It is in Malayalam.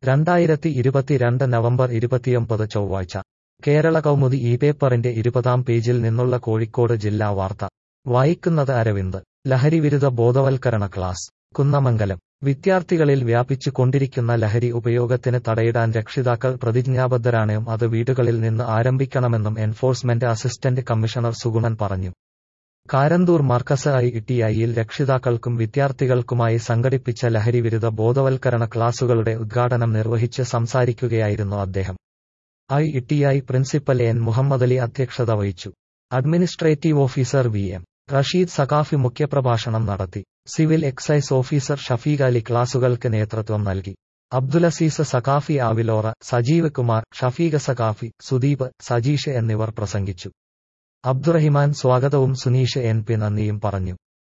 രണ്ടായിരത്തി ഇരുപത്തിരണ്ട് നവംബർ ഇരുപത്തിയൊമ്പത് ചൊവ്വാഴ്ച കേരള കൗമുദി ഈ പേപ്പറിന്റെ ഇരുപതാം പേജിൽ നിന്നുള്ള കോഴിക്കോട് ജില്ലാ വാർത്ത വായിക്കുന്നത് അരവിന്ദ് ലഹരിവിരുദ്ധ ബോധവൽക്കരണ ക്ലാസ് കുന്നമംഗലം വിദ്യാർത്ഥികളിൽ വ്യാപിച്ചു കൊണ്ടിരിക്കുന്ന ലഹരി ഉപയോഗത്തിന് തടയിടാൻ രക്ഷിതാക്കൾ പ്രതിജ്ഞാബദ്ധരാണെന്നും അത് വീടുകളിൽ നിന്ന് ആരംഭിക്കണമെന്നും എൻഫോഴ്സ്മെന്റ് അസിസ്റ്റന്റ് കമ്മീഷണർ സുഗുണൻ പറഞ്ഞു കാരന്തൂർ മർക്കസ് ഐ ടിഐയിൽ രക്ഷിതാക്കൾക്കും വിദ്യാർത്ഥികൾക്കുമായി സംഘടിപ്പിച്ച ലഹരിവിരുദ്ധ ബോധവൽക്കരണ ക്ലാസുകളുടെ ഉദ്ഘാടനം നിർവഹിച്ച് സംസാരിക്കുകയായിരുന്നു അദ്ദേഹം I T I principal N Muhammadali അധ്യക്ഷത വഹിച്ചു administrative officer V M Rasheed Saqafi മുഖ്യപ്രഭാഷണം നടത്തി civil excise officer Shafeeq Ali ക്ലാസുകൾക്ക് നേതൃത്വം നൽകി അബ്ദുലസീസ് സഖാഫി ആവിലോറ സജീവ് കുമാർ ഷഫീഖ സഖാഫി സുദീപ് സജീഷ് എന്നിവർ പ്രസംഗിച്ചു അബ്ദുറഹിമാൻ സ്വാഗതവും സുനീഷ് എൻ പി നന്ദിയും പറഞ്ഞു